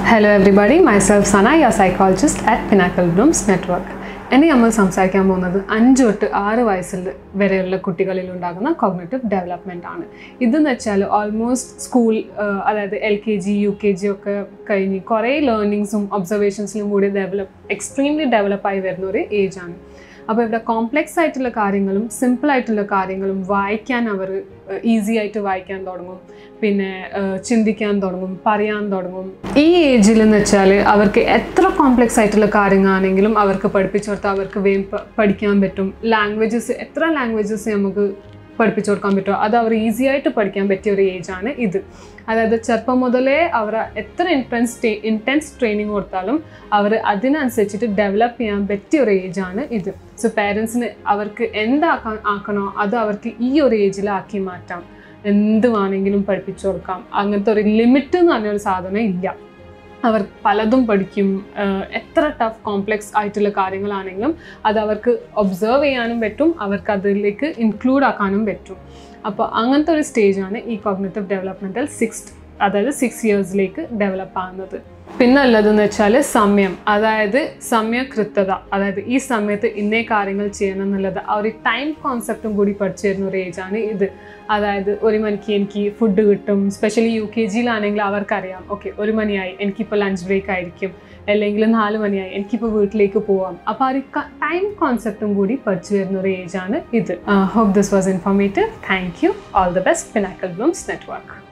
Hello everybody, myself Sana, your psychologist at Pinnacle Blooms Network. ഇനി നമ്മൾ സംസാരിക്കാൻ പോകുന്നത് അഞ്ച് തൊട്ട് ആറ് വയസ്സിൽ വരെയുള്ള കുട്ടികളിൽ ഉണ്ടാകുന്ന കോഗ്നേറ്റീവ് ഡെവലപ്മെൻ്റ് ആണ് ഇതെന്ന് വെച്ചാൽ ഓൾമോസ്റ്റ് സ്കൂൾ അതായത് L K G U K G ഒക്കെ കഴിഞ്ഞ് കുറേ ലേണിങ്സും ഒബ്സർവേഷൻസിലും കൂടി ഡെവലപ്പ് എക്സ്ട്രീംലി ഡെവലപ്പായി വരുന്ന ഒരു ഏജ് ആണ് അപ്പോൾ ഇവിടെ കോംപ്ലെക്സ് ആയിട്ടുള്ള കാര്യങ്ങളും സിമ്പിൾ ആയിട്ടുള്ള കാര്യങ്ങളും വായിക്കാൻ അവർ ഈസി ആയിട്ട് വായിക്കാൻ തുടങ്ങും പിന്നെ ഏഹ്, ചിന്തിക്കാൻ തുടങ്ങും പറയാൻ തുടങ്ങും ഈ ഏജിൽ എന്ന് വെച്ചാൽ അവർക്ക് എത്ര കോംപ്ലെക്സ് ആയിട്ടുള്ള കാര്യങ്ങളാണെങ്കിലും അവർക്ക് പഠിപ്പിച്ചു കൊടുത്താൽ അവർക്ക് വേഗം പ- പഠിക്കാൻ പറ്റും ലാംഗ്വേജസ് എത്ര ലാംഗ്വേജസ് നമുക്ക് പഠിപ്പിച്ചു കൊടുക്കാൻ പറ്റുമോ അത് അവർ ഈസി ആയിട്ട് പഠിക്കാൻ പറ്റിയ ഒരു ഏജാണ് ഇത് അതായത് ചെറുപ്പം മുതലേ അവർ എത്ര ഇൻറ്റൻസ് ഇൻറ്റൻസ് ട്രെയിനിങ് കൊടുത്താലും അവർ അതിനനുസരിച്ചിട്ട് ഡെവലപ്പ് ചെയ്യാൻ പറ്റിയ ഒരു ഏജാണ് ഇത് സോ പേരൻസിന് അവർക്ക് എന്താക്കാൻ ആക്കണോ അത് അവർക്ക് ഈ ഒരു ഏജിലാക്കി മാറ്റാം എന്ത് വേണമെങ്കിലും പഠിപ്പിച്ചു കൊടുക്കാം അങ്ങനത്തെ ഒരു ലിമിറ്റ് എന്ന് പറഞ്ഞൊരു സാധനം ഇല്ല അവർ പലതും പഠിക്കും ആഹ് എത്ര ടഫ് കോംപ്ലെക്സ് ആയിട്ടുള്ള കാര്യങ്ങളാണെങ്കിലും അത് അവർക്ക് ഒബ്സർവ് ചെയ്യാനും പറ്റും അവർക്ക് അതിലേക്ക് ഇൻക്ലൂഡ് ആക്കാനും പറ്റും അപ്പോൾ അങ്ങനത്തെ ഒരു സ്റ്റേജാണ് ഈ കോഗ്നേറ്റീവ് ഡെവലപ്മെൻറ്റൽ സിക്സ് അതായത് സിക്സ് ഇയേഴ്സിലേക്ക് ഡെവലപ്പ് ആകുന്നത് പിന്നെ ഉള്ളതെന്ന് വെച്ചാൽ സമയം അതായത് സമയകൃത്യത അതായത് ഈ സമയത്ത് ഇന്നേ കാര്യങ്ങൾ ചെയ്യണം എന്നുള്ളത് ആ ഒരു ടൈം കോൺസെപ്റ്റും കൂടി പഠിച്ചു തരുന്ന ഒരു ഏജാണ് ഇത് അതായത് ഒരു മണിക്ക് എനിക്ക് ഫുഡ് കിട്ടും സ്പെഷ്യലി യു കെ ജിയിലാണെങ്കിൽ അവർക്കറിയാം ഓക്കെ ഒരു മണിയായി എനിക്കിപ്പോൾ ലഞ്ച് ബ്രേക്ക് ആയിരിക്കും അല്ലെങ്കിൽ നാല് മണിയായി എനിക്കിപ്പോൾ വീട്ടിലേക്ക് പോവാം അപ്പോൾ ആ ഒരു ടൈം കോൺസെപ്റ്റും കൂടി പഠിച്ചു വരുന്ന ഒരു ഏജാണ് ഇത് hope this was informative thank you all the best Pinnacle Blooms network